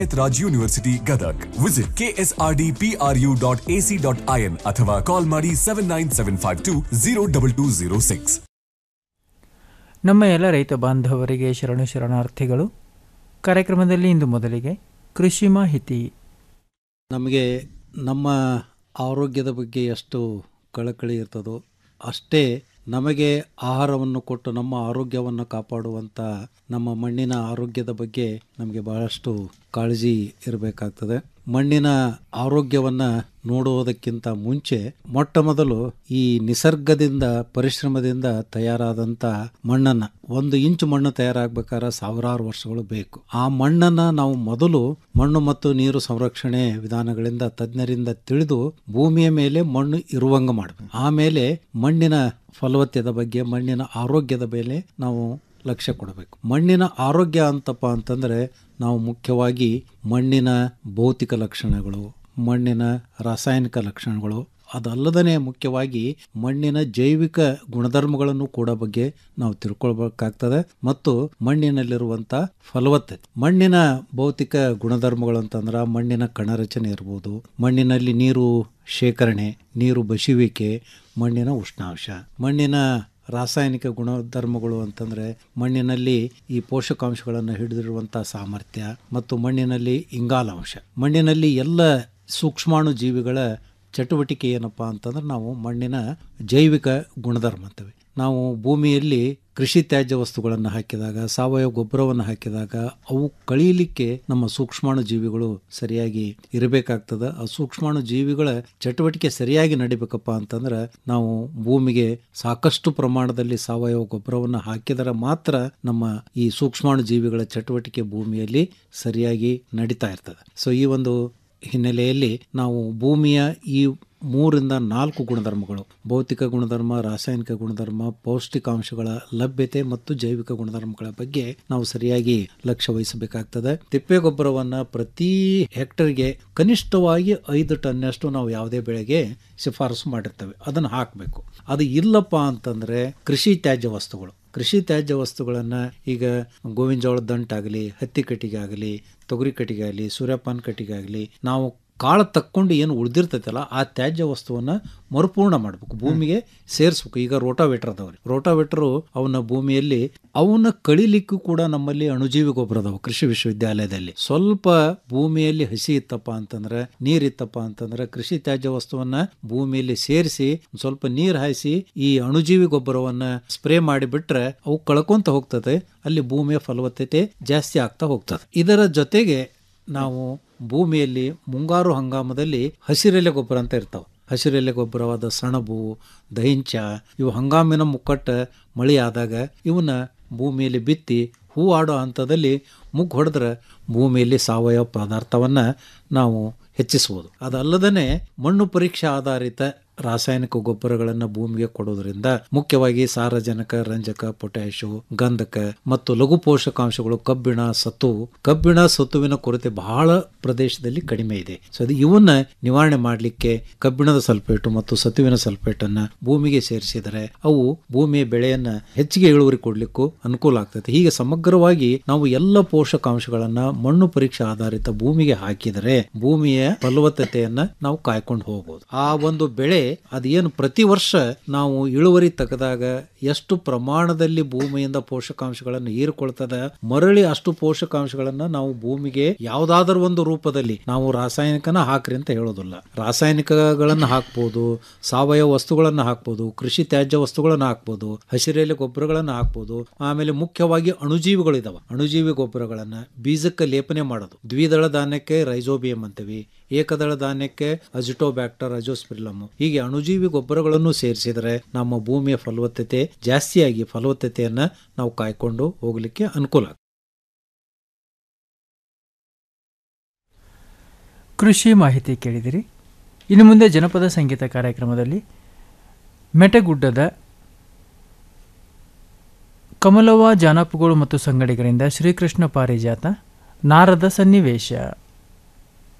Raj University, Gadak. Visit ksrdpru.ac.in ಅಥವಾ call ಮಾಡಿ seven nine seven five two zero double two zero six ನಮ್ಮ ಎಲ್ಲ ರೈತ ಬಾಂಧವರಿಗೆ ಶರಣು ಶರಣಾರ್ಥಿಗಳು ಕಾರ್ಯಕ್ರಮದಲ್ಲಿ ಇಂದು ಮೊದಲಿಗೆ ಕೃಷಿ ಮಾಹಿತಿ ನಮಗೆ ನಮ್ಮ ಆರೋಗ್ಯದ ಬಗ್ಗೆ ಎಷ್ಟು ಕಳಕಳಿ ಇರ್ತದೋ ಅಷ್ಟೇ ನಮಗೆ ಆಹಾರವನ್ನು ಕೊಟ್ಟು ನಮ್ಮ ಆರೋಗ್ಯವನ್ನು ಕಾಪಾಡುವಂಥ ನಮ್ಮ ಮಣ್ಣಿನ ಆರೋಗ್ಯದ ಬಗ್ಗೆ ನಮಗೆ ಬಹಳಷ್ಟು ಕಾಳಜಿ ಇರಬೇಕಾಗ್ತದೆ ಮಣ್ಣಿನ ಆರೋಗ್ಯವನ್ನು ನೋಡುವುದಕ್ಕಿಂತ ಮುಂಚೆ ಮೊಟ್ಟ ಮೊದಲು ಈ ನಿಸರ್ಗದಿಂದ ಪರಿಶ್ರಮದಿಂದ ತಯಾರಾದಂಥ ಮಣ್ಣನ್ನು ಒಂದು ಇಂಚು ಮಣ್ಣು ತಯಾರಾಗಬೇಕಾದ್ರೆ ಸಾವಿರಾರು ವರ್ಷಗಳು ಬೇಕು ಆ ಮಣ್ಣನ್ನು ನಾವು ಮೊದಲು ಮಣ್ಣು ಮತ್ತು ನೀರು ಸಂರಕ್ಷಣೆ ವಿಧಾನಗಳಿಂದ ತಜ್ಞರಿಂದ ತಿಳಿದು ಭೂಮಿಯ ಮೇಲೆ ಮಣ್ಣು ಇರುವಂಗ ಮಾಡಬೇಕು ಆಮೇಲೆ ಮಣ್ಣಿನ ಫಲವತ್ತದ ಬಗ್ಗೆ ಮಣ್ಣಿನ ಆರೋಗ್ಯದ ಮೇಲೆ ನಾವು ಲಕ್ಷ್ಯ ಕೊಡಬೇಕು ಮಣ್ಣಿನ ಆರೋಗ್ಯ ಅಂತಪ್ಪ ಅಂತಂದರೆ ನಾವು ಮುಖ್ಯವಾಗಿ ಮಣ್ಣಿನ ಭೌತಿಕ ಲಕ್ಷಣಗಳು ಮಣ್ಣಿನ ರಾಸಾಯನಿಕ ಲಕ್ಷಣಗಳು ಅದಲ್ಲದೇ ಮುಖ್ಯವಾಗಿ ಮಣ್ಣಿನ ಜೈವಿಕ ಗುಣಧರ್ಮಗಳನ್ನು ಕೂಡ ಬಗ್ಗೆ ನಾವು ತಿಳ್ಕೊಳ್ಬೇಕಾಗ್ತದೆ ಮತ್ತು ಮಣ್ಣಿನಲ್ಲಿರುವಂಥ ಫಲವತ್ತತೆ ಮಣ್ಣಿನ ಭೌತಿಕ ಗುಣಧರ್ಮಗಳು ಅಂತಂದ್ರೆ ಮಣ್ಣಿನ ಕಣರಚನೆ ಇರ್ಬೋದು ಮಣ್ಣಿನಲ್ಲಿ ನೀರು ಶೇಖರಣೆ ನೀರು ಬಸಿಯುವಿಕೆ ಮಣ್ಣಿನ ಉಷ್ಣಾಂಶ ಮಣ್ಣಿನ ರಾಸಾಯನಿಕ ಗುಣಧರ್ಮಗಳು ಅಂತಂದರೆ ಮಣ್ಣಿನಲ್ಲಿ ಈ ಪೋಷಕಾಂಶಗಳನ್ನು ಹಿಡಿದಿರುವಂಥ ಸಾಮರ್ಥ್ಯ ಮತ್ತು ಮಣ್ಣಿನಲ್ಲಿ ಇಂಗಾಲಾಂಶ ಮಣ್ಣಿನಲ್ಲಿ ಎಲ್ಲ ಸೂಕ್ಷ್ಮಾಣು ಜೀವಿಗಳ ಚಟುವಟಿಕೆ ಏನಪ್ಪ ಅಂತಂದ್ರೆ ನಾವು ಮಣ್ಣಿನ ಜೈವಿಕ ಗುಣಧರ್ಮ ಅಂತೀವಿ ನಾವು ಭೂಮಿಯಲ್ಲಿ ಕೃಷಿ ತ್ಯಾಜ್ಯ ವಸ್ತುಗಳನ್ನು ಹಾಕಿದಾಗ ಸಾವಯವ ಗೊಬ್ಬರವನ್ನು ಹಾಕಿದಾಗ ಅವು ಕಳೀಲಿಕ್ಕೆ ನಮ್ಮ ಸೂಕ್ಷ್ಮಾಣು ಜೀವಿಗಳು ಸರಿಯಾಗಿ ಇರಬೇಕಾಗ್ತದೆ ಆ ಸೂಕ್ಷ್ಮಾಣು ಜೀವಿಗಳ ಚಟುವಟಿಕೆ ಸರಿಯಾಗಿ ನಡಿಬೇಕಪ್ಪ ಅಂತಂದ್ರೆ ನಾವು ಭೂಮಿಗೆ ಸಾಕಷ್ಟು ಪ್ರಮಾಣದಲ್ಲಿ ಸಾವಯವ ಗೊಬ್ಬರವನ್ನು ಹಾಕಿದರೆ ಮಾತ್ರ ನಮ್ಮ ಈ ಸೂಕ್ಷ್ಮಾಣು ಜೀವಿಗಳ ಚಟುವಟಿಕೆ ಭೂಮಿಯಲ್ಲಿ ಸರಿಯಾಗಿ ನಡೀತಾ ಇರ್ತದೆ ಸೊ ಈ ಒಂದು ಹಿನ್ನೆಲೆಯಲ್ಲಿ ನಾವು ಭೂಮಿಯ ಈ ಮೂರಿಂದ ನಾಲ್ಕು ಗುಣಧರ್ಮಗಳು ಭೌತಿಕ ಗುಣಧರ್ಮ ರಾಸಾಯನಿಕ ಗುಣಧರ್ಮ ಪೌಷ್ಟಿಕಾಂಶಗಳ ಲಭ್ಯತೆ ಮತ್ತು ಜೈವಿಕ ಗುಣಧರ್ಮಗಳ ಬಗ್ಗೆ ನಾವು ಸರಿಯಾಗಿ ಲಕ್ಷ್ಯ ವಹಿಸಬೇಕಾಗ್ತದೆ ತಿಪ್ಪೆ ಗೊಬ್ಬರವನ್ನ ಪ್ರತಿ ಹೆಕ್ಟರ್ಗೆ ಕನಿಷ್ಠವಾಗಿ ಐದು ಟನ್ನಷ್ಟು ನಾವು ಯಾವುದೇ ಬೆಳೆಗೆ ಶಿಫಾರಸು ಮಾಡಿರ್ತೇವೆ ಅದನ್ನು ಹಾಕಬೇಕು ಅದು ಇಲ್ಲಪ್ಪ ಅಂತಂದ್ರೆ ಕೃಷಿ ತ್ಯಾಜ್ಯ ವಸ್ತುಗಳು ಕೃಷಿ ತ್ಯಾಜ್ಯ ವಸ್ತುಗಳನ್ನು ಈಗ ಗೋವಿನ ಜೋಳದ ದಂಟಾಗಲಿ ಹತ್ತಿ ಕಟ್ಟಿಗೆ ಆಗಲಿ ತೊಗರಿ ಕಟ್ಟಿಗೆ ಆಗಲಿ ಸೂರ್ಯಪಾನ ಕಟ್ಟಿಗೆ ಆಗಲಿ ನಾವು ಕಾಳು ತಕ್ಕೊಂಡು ಏನು ಉಳಿದಿರ್ತೈತಲ್ಲ ಆ ತ್ಯಾಜ್ಯ ವಸ್ತುವನ್ನ ಮರುಪೂರ್ಣ ಮಾಡಬೇಕು ಭೂಮಿಗೆ ಸೇರಿಸ್ಬೇಕು ಈಗ ರೋಟಾವೇಟರ್ ಅದಾವ್ರಿ ರೋಟಾವೇಟರು ಅವನ ಭೂಮಿಯಲ್ಲಿ ಅವನ್ನ ಕಳಿಲಿಕ್ಕೂ ಕೂಡ ನಮ್ಮಲ್ಲಿ ಅಣುಜೀವಿ ಗೊಬ್ಬರ ಅದಾವ ಕೃಷಿ ವಿಶ್ವವಿದ್ಯಾಲಯದಲ್ಲಿ ಸ್ವಲ್ಪ ಭೂಮಿಯಲ್ಲಿ ಹಸಿ ಇತ್ತಪ್ಪ ಅಂತಂದ್ರೆ ನೀರ್ ಇತ್ತಪ್ಪ ಅಂತಂದ್ರೆ ಕೃಷಿ ತ್ಯಾಜ್ಯ ವಸ್ತುವನ್ನ ಭೂಮಿಯಲ್ಲಿ ಸೇರಿಸಿ ಸ್ವಲ್ಪ ನೀರ್ ಹಾಯಿಸಿ ಈ ಅಣುಜೀವಿ ಗೊಬ್ಬರವನ್ನ ಸ್ಪ್ರೇ ಮಾಡಿಬಿಟ್ರೆ ಅವು ಕಳ್ಕೊಂತ ಹೋಗ್ತದೆ ಅಲ್ಲಿ ಭೂಮಿಯ ಫಲವತ್ತತೆ ಜಾಸ್ತಿ ಆಗ್ತಾ ಹೋಗ್ತದೆ ಇದರ ಜೊತೆಗೆ ನಾವು ಭೂಮಿಯಲ್ಲಿ ಮುಂಗಾರು ಹಂಗಾಮದಲ್ಲಿ ಹಸಿರೆಲೆ ಗೊಬ್ಬರ ಅಂತ ಇರ್ತಾವೆ ಹಸಿರೆಲೆ ಗೊಬ್ಬರವಾದ ಸಣಬು ದಹಿಂಚ ಇವು ಹಂಗಾಮಿನ ಮುಕ್ಕಟ್ಟ ಮಳೆ ಆದಾಗ ಇವನ್ನ ಭೂಮಿಯಲ್ಲಿ ಬಿತ್ತಿ ಹೂ ಆಡೋ ಹಂತದಲ್ಲಿ ಮುಗ್ಗು ಹೊಡೆದ್ರೆ ಭೂಮಿಯಲ್ಲಿ ಸಾವಯವ ಪದಾರ್ಥವನ್ನು ನಾವು ಹೆಚ್ಚಿಸ್ಬೋದು ಅದಲ್ಲದೇ ಮಣ್ಣು ಪರೀಕ್ಷೆ ಆಧಾರಿತ ರಾಸಾಯನಿಕ ಗೊಬ್ಬರಗಳನ್ನು ಭೂಮಿಗೆ ಕೊಡೋದ್ರಿಂದ ಮುಖ್ಯವಾಗಿ ಸಾರಜನಕ ರಂಜಕ ಪೊಟ್ಯಾಶು ಗಂಧಕ ಮತ್ತು ಲಘು ಪೋಷಕಾಂಶಗಳು ಕಬ್ಬಿಣ ಸತು ಕಬ್ಬಿಣ ಸತುವಿನ ಕೊರತೆ ಬಹಳ ಪ್ರದೇಶದಲ್ಲಿ ಕಡಿಮೆ ಇದೆ ಸೊ ಅದು ಇವನ್ನ ನಿವಾರಣೆ ಮಾಡಲಿಕ್ಕೆ ಕಬ್ಬಿಣದ ಸಲ್ಫೇಟು ಮತ್ತು ಸತುವಿನ ಸಲ್ಫೇಟ್ ಅನ್ನ ಭೂಮಿಗೆ ಸೇರಿಸಿದರೆ ಅವು ಭೂಮಿಯ ಬೆಳೆಯನ್ನ ಹೆಚ್ಚಿಗೆ ಇಳುವರಿ ಕೊಡ್ಲಿಕ್ಕೂ ಅನುಕೂಲ ಆಗ್ತದೆ ಹೀಗೆ ಸಮಗ್ರವಾಗಿ ನಾವು ಎಲ್ಲ ಪೋಷಕಾಂಶಗಳನ್ನ ಮಣ್ಣು ಪರೀಕ್ಷೆ ಆಧಾರಿತ ಭೂಮಿಗೆ ಹಾಕಿದರೆ ಭೂಮಿಯ ಫಲವತ್ತತೆಯನ್ನ ನಾವು ಕಾಯ್ಕೊಂಡು ಹೋಗಬಹುದು ಆ ಒಂದು ಬೆಳೆ ಅದೇನು ಪ್ರತಿ ವರ್ಷ ನಾವು ಇಳುವರಿ ತೆಗೆದಾಗ ಎಷ್ಟು ಪ್ರಮಾಣದಲ್ಲಿ ಭೂಮಿಯಿಂದ ಪೋಷಕಾಂಶಗಳನ್ನು ಹೀರಿಕೊಳ್ತದ ಮರಳಿ ಅಷ್ಟು ಪೋಷಕಾಂಶಗಳನ್ನ ನಾವು ಭೂಮಿಗೆ ಯಾವುದಾದ್ರೂ ಒಂದು ರೂಪದಲ್ಲಿ ನಾವು ರಾಸಾಯನಿಕನ ಹಾಕ್ರಿ ಅಂತ ಹೇಳೋದಿಲ್ಲ ರಾಸಾಯನಿಕಗಳನ್ನು ಹಾಕ್ಬೋದು ಸಾವಯವ ವಸ್ತುಗಳನ್ನು ಹಾಕ್ಬೋದು ಕೃಷಿ ತ್ಯಾಜ್ಯ ವಸ್ತುಗಳನ್ನು ಹಾಕ್ಬೋದು ಹಸಿರೆಲೆ ಗೊಬ್ಬರಗಳನ್ನು ಹಾಕ್ಬೋದು ಆಮೇಲೆ ಮುಖ್ಯವಾಗಿ ಅಣುಜೀವಿಗಳು ಇದಾವೆ ಅಣುಜೀವಿ ಗೊಬ್ಬರಗಳನ್ನ ಬೀಜಕ್ಕೆ ಲೇಪನೆ ಮಾಡೋದು ದ್ವಿದಳ ಧಾನ್ಯಕ್ಕೆ ರೈಜೋಬಿಯಂ ಅಂತೀವಿ ಏಕದಳ ಧಾನ್ಯಕ್ಕೆ ಅಜಿಟೋಬ್ಯಾಕ್ಟರ್ ಅಜೋಸ್ಪಿರ್ಲಮ್ ಹೀಗೆ ಅಣುಜೀವಿ ಗೊಬ್ಬರಗಳನ್ನು ಸೇರಿಸಿದರೆ ನಮ್ಮ ಭೂಮಿಯ ಫಲವತ್ತತೆ ಜಾಸ್ತಿಯಾಗಿ ಫಲವತ್ತತೆಯನ್ನ ನಾವು ಕಾಯ್ಕೊಂಡು ಹೋಗಲಿಕ್ಕೆ ಅನುಕೂಲ ಆಗ್ತದೆ. ಕೃಷಿ ಮಾಹಿತಿ ಕೇಳಿದಿರಿ ಇನ್ನು ಮುಂದೆ ಜನಪದ ಸಂಗೀತ ಕಾರ್ಯಕ್ರಮದಲ್ಲಿ ಮೆಟಗುಡ್ಡದ ಕಮಲವ್ವ ಜಾನಪಗಳು ಮತ್ತು ಸಂಗಡಿಗರಿಂದ ಶ್ರೀಕೃಷ್ಣ ಪಾರಿಜಾತ ನಾರದ ಸನ್ನಿವೇಶ